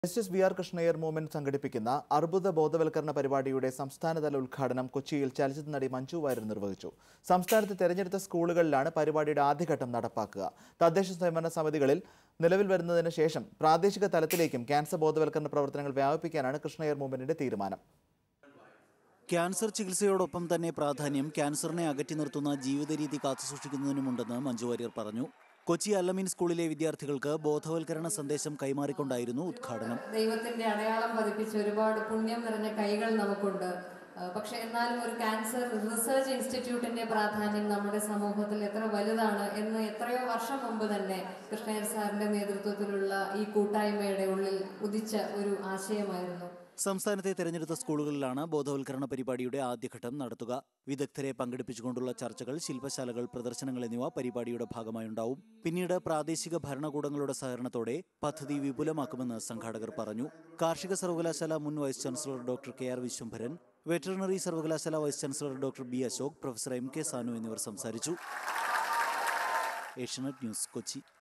justice V R Krishna Iyer movement സംഘടിപ്പിക്കുന്ന അർബുദ ബോധവൽക്കരണ പരിപാടിയുടെ സംസ്ഥാനതല ഉദ്ഘാടനം കൊച്ചിയിൽ ചലച്ചിത്ര നടി മഞ്ജു വാര്യർ നിർവഹിച്ചു സംസ്ഥാനത്ത് തെരഞ്ഞെടുത്ത സ്കൂളുകളിലാണ് പരിപാടിയുടെ ആദ്യഘട്ടം നടപ്പാക്കുക തദ്ദേശ സ്വയംഭരണ സമിതികളിൽ നിലവിൽ വരുന്നതിന് ശേഷം പ്രാദേശിക തലത്തിലേക്കും ക്യാൻസർ ബോധവൽക്കരണ പ്രവർത്തനങ്ങൾ വ്യാപിപ്പിക്കാനാണ് കൃഷ്ണയ്യർ മൂവ്മെന്റിന്റെ തീരുമാനം ക്യാൻസർ ചികിത്സയോടൊപ്പം തന്നെ പ്രാധാന്യം ക്യാൻസറിനെ അകറ്റി നിർത്തുന്ന ജീവിതരീതി കാത്തുസൂക്ഷിക്കുന്നതിനുമുണ്ടെന്ന് മഞ്ജു വാര്യർ പറഞ്ഞു കൊച്ചി അല്ലമീൻ സ്കൂളിലെ വിദ്യാർത്ഥികൾക്ക് ബോധവൽക്കരണ സന്ദേശം കൈമാറിക്കൊണ്ടായിരുന്നു ഉദ്ഘാടനം ദൈവത്തിന്റെ അടയാളം പതിപ്പിച്ച ഒരുപാട് പുണ്യം നിറഞ്ഞ കൈകൾ നമുക്കുണ്ട് ആ, പക്ഷെ എന്നാലും ഒരു ക്യാൻസർ റിസർച്ച് ഇൻസ്റ്റിറ്റ്യൂട്ടിന്റെ പ്രാധാന്യം നമ്മുടെ സമൂഹത്തിൽ എത്ര വലുതാണ് എന്ന് എത്രയോ വർഷം മുമ്പ് തന്നെ കൃഷ്ണയർ സാറിന്റെ നേതൃത്വത്തിലുള്ള ഈ കൂട്ടായ്മയുടെ ഉള്ളിൽ ഉദിച്ച ഒരു ആശയമായിരുന്നു സംസ്ഥാനത്തെ തെരഞ്ഞെടുത്ത സ്കൂളുകളിലാണ് ബോധവൽക്കരണ പരിപാടിയുടെ ആദ്യഘട്ടം നടത്തുക വിദഗ്ധരെ പങ്കെടുപ്പിച്ചുകൊണ്ടുള്ള ചർച്ചകൾ ശില്പശാലകൾ പ്രദർശനങ്ങൾ എന്നിവ പരിപാടിയുടെ ഭാഗമായുണ്ടാവും പിന്നീട് പ്രാദേശിക ഭരണകൂടങ്ങളുടെ സഹകരണത്തോടെ പദ്ധതി വിപുലമാക്കുമെന്ന് സംഘാടകർ പറഞ്ഞു കാർഷിക സർവകലാശാല മുൻ vice chancellor doctor K R Vishwambharan veterinary സർവകലാശാല vice chancellor doctor B Ashok professor M K Sanu എന്നിവർ സംസാരിച്ചു ഏഷ്യനെറ്റ് ന്യൂസ് കൊച്ചി